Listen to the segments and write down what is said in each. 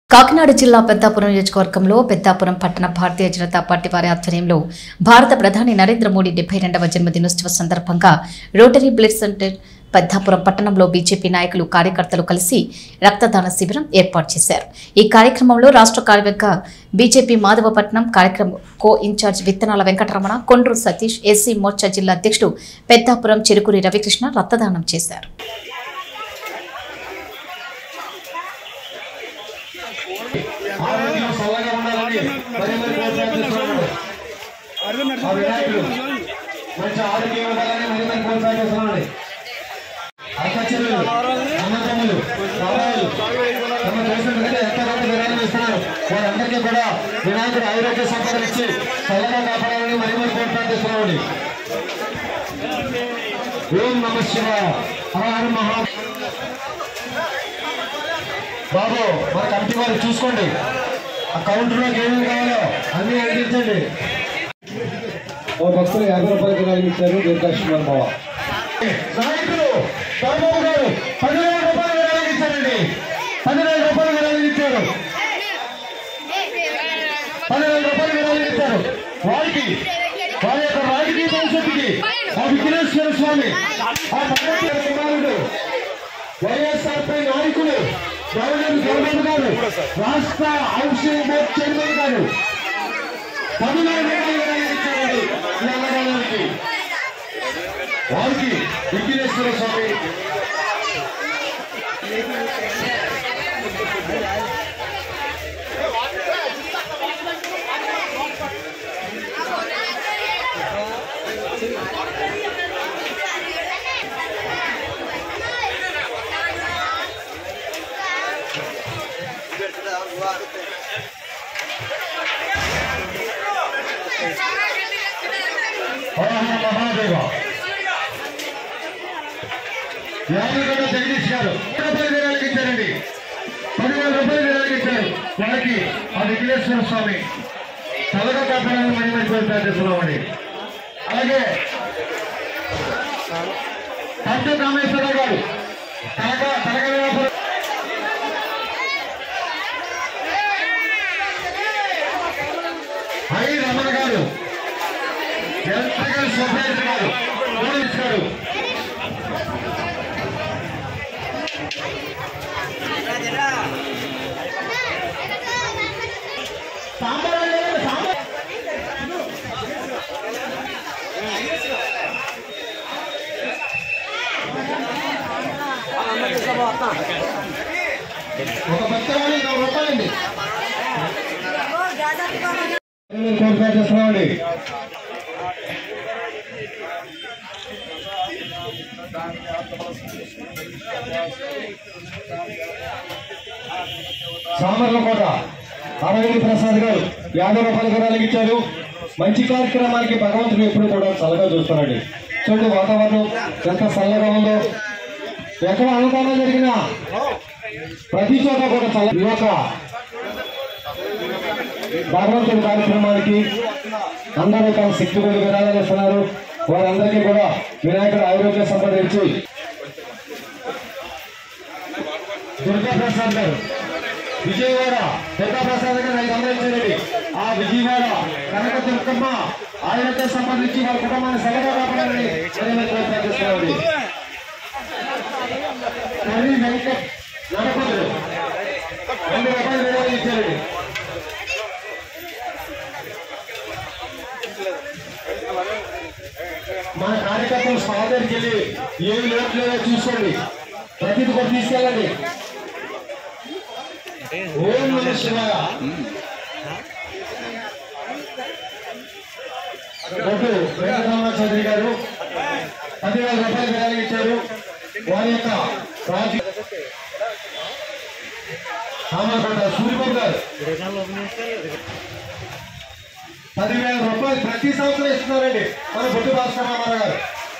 కాకినాడ జిల్లా పెద్దాపురం నియోజకవర్గంలో పెద్దాపురం పట్టణ భారతీయ జనతా పార్టీ వారి ఆధ్వర్యంలో భారత ప్రధాని నరేంద్ర మోడీ డెబ్బై రెండవ జన్మదినోత్సవ సందర్భంగా రోటరీ బ్లడ్ సెంటర్ పెద్దాపురం పట్టణంలో బీజేపీ నాయకులు కార్యకర్తలు కలిసి రక్తదాన శిబిరం ఏర్పాటు చేశారు ఈ కార్యక్రమంలో రాష్ట్ర కార్యవర్గ బీజేపీ మాధవపట్నం కార్యక్రమం co incharge Vithanala Venkataramana Kondru Satish SC Morcha జిల్లా అధ్యక్షుడు పెద్దాపురం చెరుకురి రవికృష్ణ రక్తదానం చేశారు ఆరోగ్యం చల్లగా ఉండాలని మరి మరి ప్రోత్సహిస్తున్నాడు ఆ వినాయకుడు మంచి ఆరోగ్యం ఉండాలని మరి మరి ప్రోత్సహిస్తున్నాడు అక్క చెల్లెలు అన్నదమ్ములు బాబాయిలు తమ చేసినట్టుగా ఎంతమంది విరాళం ఇస్తున్నారు వారందరికీ కూడా వినాయకుడు ఆరోగ్య సంపదలు ఇచ్చి చల్లగా కాపాడాలని మరి మరి ప్రోత్సహిస్తున్నాడు ఓం నమ శివాయ హర హర మహా బాబు మన కమిటీ వారు చూసుకోండి ఆ కౌంటర్లోకి ఏమేమి కావాలో అన్ని అందించండి ఓ భక్తులు యాభై రూపాయలు కిరాలు ఇచ్చారు దీర్ఘాశ్వర్ బావ నాయకులు బాబు గారు పదివేల రూపాయలు విరాళం ఇచ్చారండి పదివేల రూపాయలు విరాళం ఇచ్చారు పదివేల రూపాయలు విరాళం ఇచ్చారు వారికి వారి యొక్క రాజకీయ భవిష్యత్తుకి ఆ విఘ్నేశ్వర స్వామి ఆ భగవంతుడి కుమారుడు వైఎస్ఆర్ పై నాయకులు గవర్నర్ గవర్నర్ గారు రాష్ట్ర హౌసింగ్ బోర్డ్ చైర్మన్ గారు పదివేల రూపాయలు విరాళం ఇచ్చారండి ఈ అన్నదానానికి వారికి విఘ్నేశ్వర స్వామి హరహర మహాదేవ యాదగడ్డ జగదీష్ గారు రూపాయలు విరాళం ఇచ్చారండి పదివేల రూపాయలు విరాళం ఇచ్చారు వారికి ఆ విఘ్నేశ్వర స్వామి చల్లగా కాపాడాలని మరి మరి ప్రోత్సహిస్తున్నామండి అలాగే పంట కామేశ్వరరావు గారు తలక తలక వ్యాపారం ఐ రమణ గారు ఎలక్ట్రికల్ సొసైటీ గారు పోలీస్ గారు సాంబార్ లేదండి, సాంబార్ ఒక భక్తవాణి నూరు రూపాయలండి కోరుకుంటున్నామండి సామర్లకోట అరవింద్ ప్రసాద్ గారు యాభై రూపాయల విరాళం ఇచ్చారు మంచి కార్యక్రమానికి భగవంతుడు ఎప్పుడు కూడా చల్లగా చూస్తున్నాడు చూడండి వాతావరణం ఎంత చల్లగా ఉందో ఎక్కడ అన్నదానం జరిగినా ప్రతి చోట కూడా చల్ల ఈ యొక్క భగవంతుడి కార్యక్రమానికి అందరూ తమ శక్తి కొద్ది విరాళాలు ఇస్తున్నారు వారందరికీ కూడా వినాయకుడు ఆరోగ్య సంపాదించి దుర్గా ప్రసాద్ గారు విజయవాడ దుర్గా ప్రసాద్ గారు ఐదు వందలు ఇచ్చారండి ఆ విజయవాడ కనక దుర్గమ్మ ఆరోగ్య సంబంధించి వారి కుటుంబాన్ని సలహా కాపాడాలని ప్రోత్సహిస్తున్నామండి కర్రీ వెంకట్ నడపదులు రెండు రూపాయలు విరాళం ఇచ్చారండి మన కార్యకర్తలు స్థలం దగ్గరికి వెళ్ళి ఏమి లోటు లేదో చూసుకోండి ప్రతిది కూడా తీసుకెళ్ళండి ఓం నమ శివాయ కొట్టు వెంకటరమణ చౌదరి గారు పదివేల రూపాయలు విరాళం ఇచ్చారు వారి యొక్క రాజు సామర్కోట సూర్యబాబు గారు పదివేల రూపాయలు ప్రతి సంవత్సరం ఇస్తున్నారండి మన బొట్టు భాస్కర్ రామారావు గారు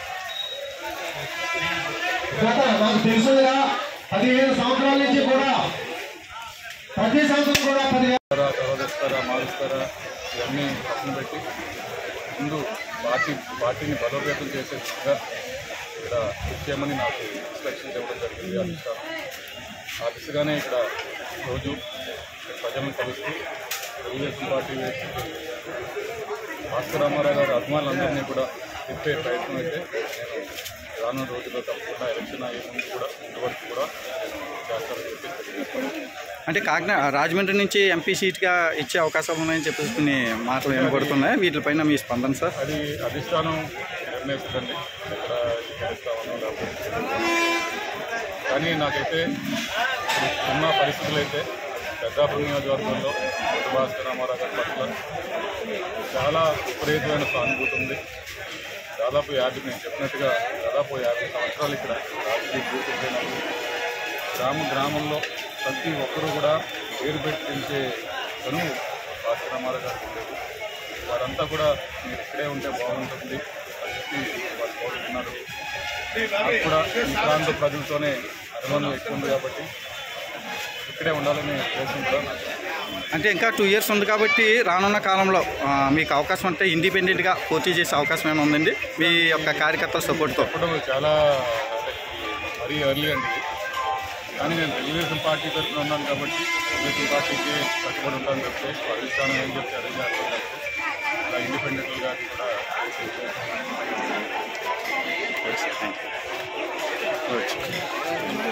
గత నాకు తెలుసుగా పదిహేను సంవత్సరాల నుంచి కూడా ప్రతి సంవత్సరం కూడా పదివేల తరలిస్తారా మారుస్తారా ఇవన్నీ పక్కన పెట్టి ముందు పార్టీ పార్టీని బలోపేతం చేసే విధంగా ఇక్కడ వచ్చేయమని నాకు ఇన్స్ట్రక్షన్స్ ఇవ్వడం జరిగింది అధిష్టానం ఆ దిశగానే ఇక్కడ రోజు ప్రజలను కలుస్తూ తెలుగుదేశం పార్టీ వేసి భాస్కర్ రామారావు గారి అభిమానులందరినీ కూడా తిప్పే ప్రయత్నం అయితే నేను రానున్న రోజుల్లో తప్పకుండా ఎలక్షన్ అయ్యే ముందు కూడా ఇంతవరకు కూడా చేస్తానని చెప్పి తెలియజేస్తాను అంటే కాకినాడ రాజమండ్రి నుంచి ఎంపీ సీట్గా ఇచ్చే అవకాశాలు ఉన్నాయని చెప్పేసి కొన్ని మాటలు వినబడుతున్నాయి వీటిపైన మీ స్పందన సార్ అది అధిష్టానం నిర్ణయిస్తుందండి ఎక్కడ చేస్తామనో లేకపోతే కానీ నాకైతే ఉన్న పరిస్థితులు అయితే పెద్దాపురం నియోజకవర్గంలో భాస్కర్ రామారావు గారి పట్ల చాలా విపరీతమైన సానుభూతి ఉంది దాదాపు యాభై నేను చెప్పినట్టుగా దాదాపు యాభై సంవత్సరాలు ఇక్కడ రాజకీయ జీవితం గ్రామ గ్రామంలో ప్రతి ఒక్కరూ కూడా పేరు పెట్టి పిలిచే చనువు భాస్కర్ రామారావు గారికి ఉండేది వారంతా కూడా మీరు ఇక్కడే ఉంటే బాగుంటుంది అని చెప్పి వారు కోరుతున్నారు నాకు కూడా ఈ ప్రాంత ప్రజలతోనే అనుబంధం ఎక్కువ ఉంది కాబట్టి ఇక్కడే ఉండాలనే ఉద్దేశం కూడా నాకు ఉంది. అంటే ఇంకా టూ ఇయర్స్ ఉంది కాబట్టి రానున్న కాలంలో ఆ, మీకు అవకాశం ఉంటే ఇండిపెండెంట్గా పోటీ చేసే అవకాశం ఏమైనా ఉందండి మీ యొక్క కార్యకర్తల సపోర్ట్తో చెప్పడం చాలా అంటే మరీ ఎర్లీ అండి ఇది. కానీ నేను తెలుగుదేశం పార్టీ తరఫున ఉన్నాను కాబట్టి తెలుగుదేశం పార్టీకి కట్టుబడి ఉంటాను చెప్తే అధిష్టానం ఏం చెప్తే అదే చేస్తాను చెప్తే అలా ఇండిపెండెంట్గా కూడా చేసే ఉద్దేశం ఉంది. Thank you